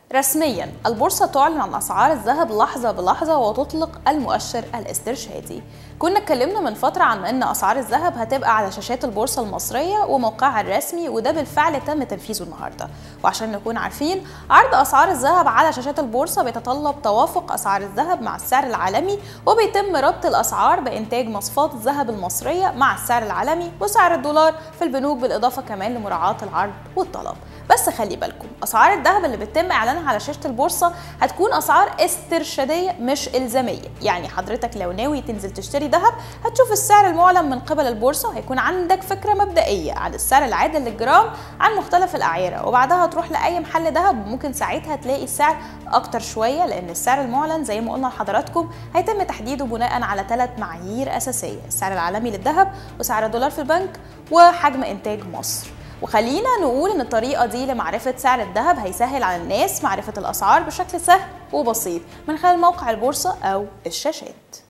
رسميا البورصة تعلن عن أسعار الذهب لحظة بلحظة وتطلق المؤشر الاسترشادي كنا اتكلمنا من فترة عن أن أسعار الذهب هتبقى على شاشات البورصة المصرية وموقعها الرسمي وده بالفعل تم تنفيذه النهاردة وعشان نكون عارفين عرض أسعار الذهب على شاشات البورصة بيتطلب توافق أسعار الذهب مع السعر العالمي وبيتم ربط الأسعار بإنتاج مصفات الذهب المصرية مع السعر العالمي وسعر الدولار في البنوك بالإضافة كمان لمراعاة العرض والطلب بس خلي بالكم أسعار الذهب اللي بيتم إعلانها على شاشة البورصة هتكون أسعار استرشادية مش إلزامية يعني حضرتك لو ناوي تنزل تشتري ذهب هتشوف السعر المعلن من قبل البورصة وهيكون عندك فكرة مبدئية عن السعر العادل للجرام عن مختلف الأعيرة وبعدها هتروح لأي محل ذهب وممكن ساعتها تلاقي السعر أكتر شوية لأن السعر المعلن زي ما قلنا لحضراتكم هيتم تحديده بناء على ثلاث معايير أساسية السعر العالمي للذهب وسعر الدولار في البنك وحجم إنتاج مصر وخلينا نقول ان الطريقه دي لمعرفه سعر الذهب هيسهل على الناس معرفه الاسعار بشكل سهل وبسيط من خلال موقع البورصه او الشاشات